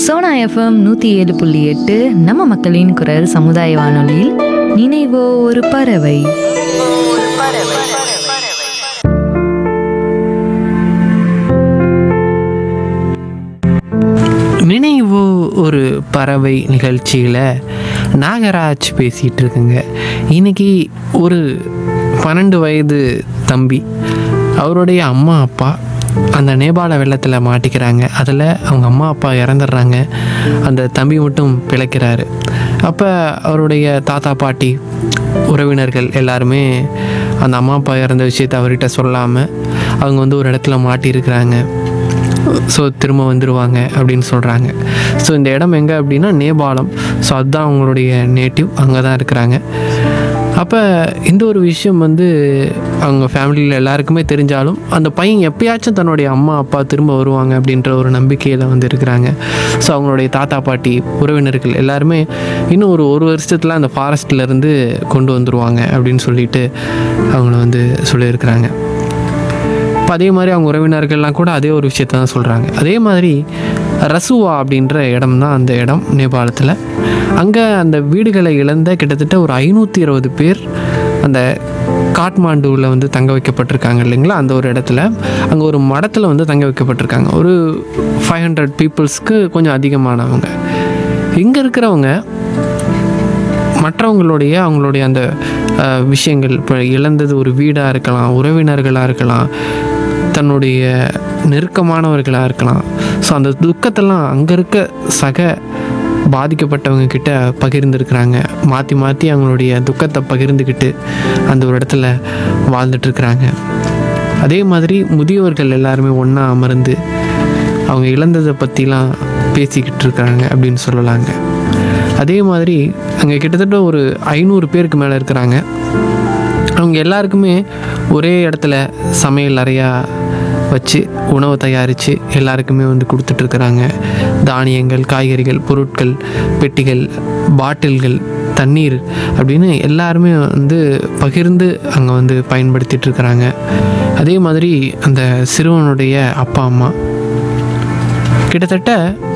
Sona FM நூற்றி ஏழு புள்ளி எட்டு நம்ம மக்களின் குரல் சமுதாய வானொலியில் நினைவோ ஒரு பறவை நினைவு ஒரு பறவை நிகழ்ச்சியில் நாகராஜ் பேசிகிட்டு இருக்குங்க இன்னைக்கு ஒரு பன்னெண்டு வயது தம்பி அவருடைய அம்மா அப்பா அந்த நேபாள வெள்ளத்தில் மாட்டிக்கிறாங்க அதில் அவங்க அம்மா அப்பா இறந்துடுறாங்க அந்த தம்பி மட்டும் பிழைக்கிறாரு அப்போ அவருடைய தாத்தா பாட்டி உறவினர்கள் எல்லாருமே அந்த அம்மா அப்பா இறந்த விஷயத்தை அவர்கிட்ட சொல்லாமல் அவங்க வந்து ஒரு இடத்துல மாட்டியிருக்கிறாங்க ஸோ திரும்ப வந்துடுவாங்க அப்படின்னு சொல்கிறாங்க ஸோ இந்த இடம் எங்கே அப்படின்னா நேபாளம் ஸோ அதுதான் அவங்களுடைய நேட்டிவ் அங்கே தான் இருக்கிறாங்க அப்போ இந்த ஒரு விஷயம் வந்து அவங்க ஃபேமிலியில் எல்லாருக்குமே தெரிஞ்சாலும் அந்த பையன் எப்பயாச்சும் தன்னுடைய அம்மா அப்பா திரும்ப வருவாங்க அப்படின்ற ஒரு நம்பிக்கையில் வந்து இருக்கிறாங்க ஸோ அவங்களுடைய தாத்தா பாட்டி உறவினர்கள் எல்லாருமே இன்னும் ஒரு ஒரு வருஷத்தில் அந்த ஃபாரஸ்ட்ல இருந்து கொண்டு வந்துருவாங்க அப்படின்னு சொல்லிட்டு அவங்கள வந்து சொல்லியிருக்கிறாங்க இப்போ அதே மாதிரி அவங்க உறவினர்கள்லாம் கூட அதே ஒரு விஷயத்த தான் சொல்கிறாங்க அதே மாதிரி ரசுவா அப்படின்ற இடம் தான் அந்த இடம் நேபாளத்தில் அங்கே அந்த வீடுகளை இழந்த கிட்டத்தட்ட ஒரு ஐநூற்றி இருபது பேர் அந்த காட்மாண்டுவில் வந்து தங்க வைக்கப்பட்டிருக்காங்க இல்லைங்களா அந்த ஒரு இடத்துல அங்கே ஒரு மடத்தில் வந்து தங்க வைக்கப்பட்டிருக்காங்க ஒரு ஃபைவ் ஹண்ட்ரட் பீப்புள்ஸ்க்கு கொஞ்சம் அதிகமானவங்க இங்கே இருக்கிறவங்க மற்றவங்களுடைய அவங்களுடைய அந்த அஹ், விஷயங்கள் இப்போ இழந்தது ஒரு வீடாக இருக்கலாம் உறவினர்களாக இருக்கலாம் தன்னுடைய நெருக்கமானவர்களாக இருக்கலாம் ஸோ அந்த துக்கத்தெல்லாம் அங்கே இருக்க சக பாதிக்கப்பட்டவங்க கிட்ட பகிர்ந்துருக்கிறாங்க மாற்றி மாற்றி அவங்களுடைய துக்கத்தை பகிர்ந்துக்கிட்டு அந்த ஒரு இடத்துல வாழ்ந்துட்டு இருக்கிறாங்க அதே மாதிரி முதியோர்கள் எல்லாருமே ஒன்றா அமர்ந்து அவங்க இழந்ததை பற்றிலாம் பேசிக்கிட்டு இருக்கிறாங்க அப்படின்னு சொல்லலாங்க அதே மாதிரி அங்கே கிட்டத்தட்ட ஒரு ஐநூறு பேருக்கு மேலே இருக்கிறாங்க அவங்க எல்லாருக்குமே ஒரே இடத்துல சமையல் நிறையா வச்சு உணவு தயாரித்து எல்லாருக்குமே வந்து கொடுத்துட்ருக்குறாங்க தானியங்கள் காய்கறிகள் பொருட்கள் பெட்டிகள் பாட்டில்கள் தண்ணீர் அப்படின்னு எல்லாருமே வந்து பகிர்ந்து அங்கே வந்து பயன்படுத்திட்டு இருக்கிறாங்க அதே மாதிரி அந்த சிறுவனுடைய அப்பா அம்மா கிட்டத்தட்ட